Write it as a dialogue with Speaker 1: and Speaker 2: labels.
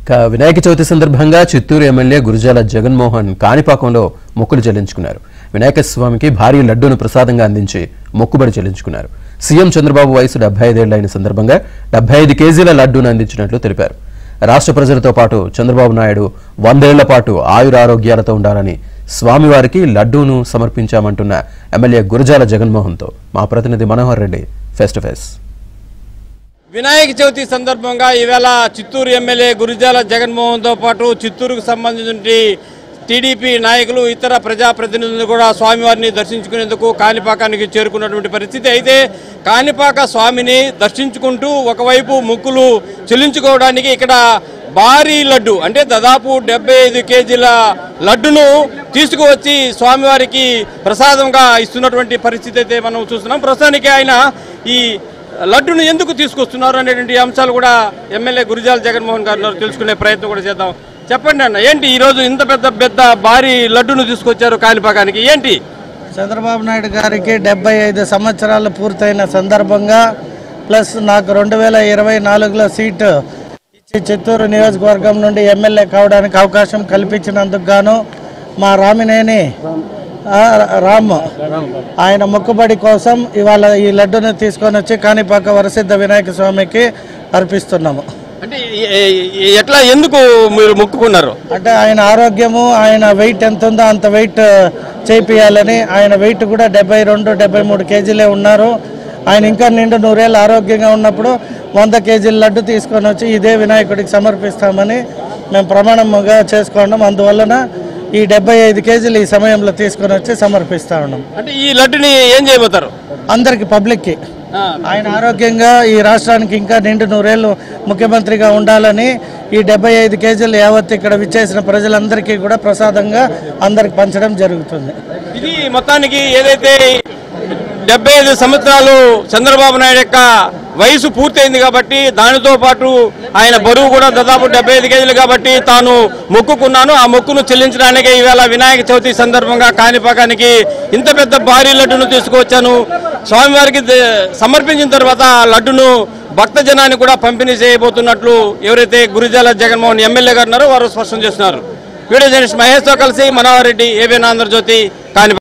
Speaker 1: ఇక వినాయక చవితి సందర్భంగా చిత్తూరు ఎమ్మెల్యే గురుజాల జగన్మోహన్ కాణిపాకంలో మొక్కులు చెల్లించుకున్నారు వినాయక స్వామికి భారీ లడ్డూను ప్రసాదంగా అందించి మొక్కుబడి చెల్లించుకున్నారు సీఎం చంద్రబాబు వయసు డెబ్బై ఐదేళ్లైన సందర్భంగా డెబ్బై ఐదు కేజీల లడ్డూను అందించినట్లు తెలిపారు రాష్ట్ర ప్రజలతో పాటు చంద్రబాబు నాయుడు వందేళ్ల పాటు ఆయురారోగ్యాలతో ఉండాలని స్వామివారికి లడ్డూను సమర్పించామంటున్న ఎమ్మెల్యే గురజాల జగన్మోహన్తో మా ప్రతినిధి Manohar Reddy face to face
Speaker 2: Vinayaka Chavithi సందర్భంగా ఈవేళ చిత్తూరు ఎమ్మెల్యే గురిజాల జగన్మోహన్తో పాటు చిత్తూరుకు సంబంధించిన టీడీపీ నాయకులు ఇతర ప్రజాప్రతినిధులు కూడా స్వామివారిని దర్శించుకునేందుకు కాణిపాకానికి చేరుకున్నటువంటి పరిస్థితి అయితే కాణిపాక స్వామిని దర్శించుకుంటూ ఒకవైపు ముక్కులు చెల్లించుకోవడానికి ఇక్కడ భారీ లడ్డు అంటే దాదాపు డెబ్బై ఐదు కేజీల లడ్డును తీసుకువచ్చి స్వామివారికి ప్రసాదంగా ఇస్తున్నటువంటి పరిస్థితి అయితే మనం చూస్తున్నాం ప్రస్తుతానికి ఆయన ఈ లడ్డును ఎందుకు తీసుకొస్తున్నారు అనేటువంటి అంశాలు కూడా ఎమ్మెల్యే గురిజాల జగన్మోహన్ గారు తెలుసుకునే ప్రయత్నం కూడా చేద్దాం చెప్పండి అన్న ఏంటి ఈ రోజు ఇంత పెద్ద పెద్ద భారీ లడ్డును తీసుకొచ్చారు కాణిపాకానికి ఏంటి
Speaker 3: చంద్రబాబు నాయుడు గారికి డెబ్బై ఐదు సంవత్సరాలు పూర్తయిన సందర్భంగా ప్లస్ నాకు రెండు వేల ఇరవై నాలుగులో సీటు ఇచ్చి చిత్తూరు నియోజకవర్గం నుండి ఎమ్మెల్యే కావడానికి అవకాశం కల్పించినందుకు గాను మా రామినేని ఆ, రామ్ ఆయన మొక్కుబడి కోసం ఇవాళ ఈ లడ్డును తీసుకొని వచ్చి కాణిపాక వరసిద్ధ వినాయక స్వామికి అర్పిస్తున్నాము
Speaker 2: అంటే ఎ- ఎ- ఎట్లా ఎందుకు మీరు మొక్కుకున్నారు
Speaker 3: అంటే ఆయన ఆరోగ్యము ఆయన వెయిట్ ఎంత ఉందో అంత వెయిట్ చేపియాలని ఆయన వెయిట్ కూడా డెబ్బై రెండు డెబ్బై మూడు కేజీలే ఉన్నారు ఆయన ఇంకా నిండు నూరేళ్ళు ఆరోగ్యంగా ఉన్నప్పుడు వంద కేజీల లడ్డు తీసుకొని వచ్చి ఇదే వినాయకుడికి సమర్పిస్తామని మేము ప్రమాణముగా చేసుకోవడం అందువలన ఈ డెబ్బై ఐదు కేజీలు ఈ సమయంలో తీసుకొని వచ్చి సమర్పిస్తా ఉన్నాం
Speaker 2: అంటే ఈ లడ్డుని ఏం చేయబోతారు
Speaker 3: అందరికి పబ్లిక్కి
Speaker 2: ఆ,
Speaker 3: ఆయన ఆరోగ్యంగా ఈ రాష్ట్రానికి ఇంకా నిండు నూరేళ్ళు ముఖ్యమంత్రిగా ఉండాలని ఈ డెబ్బై ఐదు కేజీలు యావత్ ఇక్కడ విచ్చేసిన ప్రజలందరికీ కూడా ప్రసాదంగా అందరికి పంచడం జరుగుతుంది
Speaker 2: ఇది మొత్తానికి ఏదైతే డెబ్బై ఐదు సంవత్సరాలు చంద్రబాబు నాయుడు యొక్క వయసు పూర్తయింది కాబట్టి దానితో పాటు ఆయన బరువు కూడా దాదాపు డెబ్బై ఐదు కేజీలు కాబట్టి తాను మొక్కుకున్నాను ఆ మొక్కును చెల్లించడానికి ఈవేళ వినాయక చవితి సందర్భంగా కాణిపాకానికి ఇంత పెద్ద భారీ లడ్డును తీసుకువచ్చాను స్వామివారికి ద- సమర్పించిన తర్వాత ఆ లడ్డును భక్త జనానికి కూడా పంపిణీ చేయబోతున్నట్లు ఎవరైతే గురిజాల జగన్మోహన్ ఎమ్మెల్యే గారు ఉన్నారో వారు స్పష్టం చేస్తున్నారు వీడియో జర్నలిస్ట్ మహేష్తో కలిసి మనోహర్ రెడ్డి ఏబిఎన్ ఆంధ్రజ్యోతి కాణిపాక